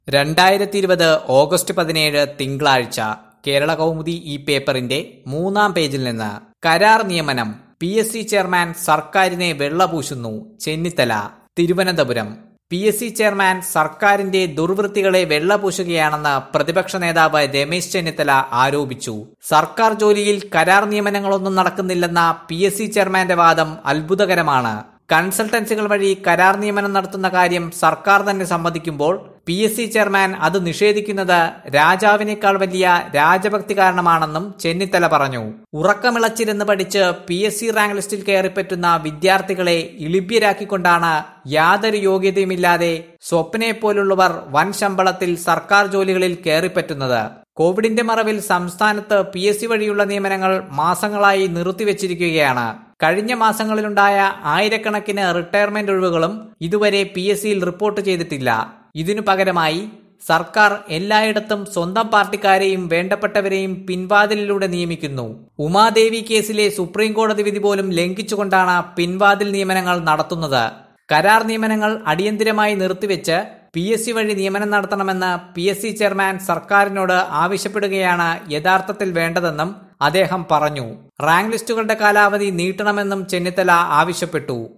രണ്ടായിരത്തി ഇരുപത് ഓഗസ്റ്റ് പതിനേഴ് തിങ്കളാഴ്ച കേരള കൗമുദി ഈ പേപ്പറിന്റെ മൂന്നാം പേജിൽ നിന്ന് കരാർ നിയമനം പി എസ് സി ചെയർമാൻ സർക്കാരിനെ വെള്ളപൂശുന്നു Chennithala Thiruvananthapuram P S C chairman സർക്കാരിന്റെ ദുർവൃത്തികളെ വെള്ളപൂശുകയാണെന്ന് പ്രതിപക്ഷ നേതാവ് രമേശ് ചെന്നിത്തല ആരോപിച്ചു സർക്കാർ ജോലിയിൽ കരാർ നിയമനങ്ങളൊന്നും നടക്കുന്നില്ലെന്ന പി എസ് സി ചെയർമാന്റെ വാദം അത്ഭുതകരമാണ് കൺസൾട്ടൻസികൾ വഴി കരാർ നിയമനം നടത്തുന്ന കാര്യം സർക്കാർ തന്നെ സമ്മതിക്കുമ്പോൾ പി എസ് സി ചെയർമാൻ അത് നിഷേധിക്കുന്നത് രാജാവിനേക്കാൾ വലിയ രാജഭക്തി കാരണമാണെന്നും ചെന്നിത്തല പറഞ്ഞു ഉറക്കമിളച്ചിരുന്ന് പഠിച്ച് പി എസ് സി റാങ്ക് ലിസ്റ്റിൽ കയറിപ്പറ്റുന്ന വിദ്യാർത്ഥികളെ ഇളിഭ്യരാക്കിക്കൊണ്ടാണ് യാതൊരു യോഗ്യതയുമില്ലാതെ സ്വപ്നയെ പോലുള്ളവർ വൻ ശമ്പളത്തിൽ സർക്കാർ ജോലികളിൽ കയറിപ്പറ്റുന്നത് കോവിഡിന്റെ മറവിൽ സംസ്ഥാനത്ത് പി എസ് സി വഴിയുള്ള നിയമനങ്ങൾ മാസങ്ങളായി നിർത്തിവച്ചിരിക്കുകയാണ് കഴിഞ്ഞ മാസങ്ങളിലുണ്ടായ ആയിരക്കണക്കിന് റിട്ടയർമെന്റ് ഒഴിവുകളും ഇതുവരെ പി എസ് സിയിൽ റിപ്പോർട്ട് ചെയ്തിട്ടില്ല ഇതിനു പകരമായി സർക്കാർ എല്ലായിടത്തും സ്വന്തം പാർട്ടിക്കാരെയും വേണ്ടപ്പെട്ടവരെയും പിൻവാതിലിലൂടെ നിയമിക്കുന്നു ഉമാദേവി കേസിലെ സുപ്രീം കോടതി വിധി പോലും ലംഘിച്ചുകൊണ്ടാണ് പിൻവാതിൽ നിയമനങ്ങൾ നടത്തുന്നത് കരാർ നിയമനങ്ങൾ അടിയന്തിരമായി നിർത്തിവെച്ച് പി എസ് സി വഴി നിയമനം നടത്തണമെന്ന് പി എസ് സി ചെയർമാൻ സർക്കാരിനോട് ആവശ്യപ്പെടുകയാണ് യഥാർത്ഥത്തിൽ വേണ്ടതെന്നും അദ്ദേഹം പറഞ്ഞു റാങ്ക് ലിസ്റ്റുകളുടെ കാലാവധി നീട്ടണമെന്നും ചെന്നിത്തല ആവശ്യപ്പെട്ടു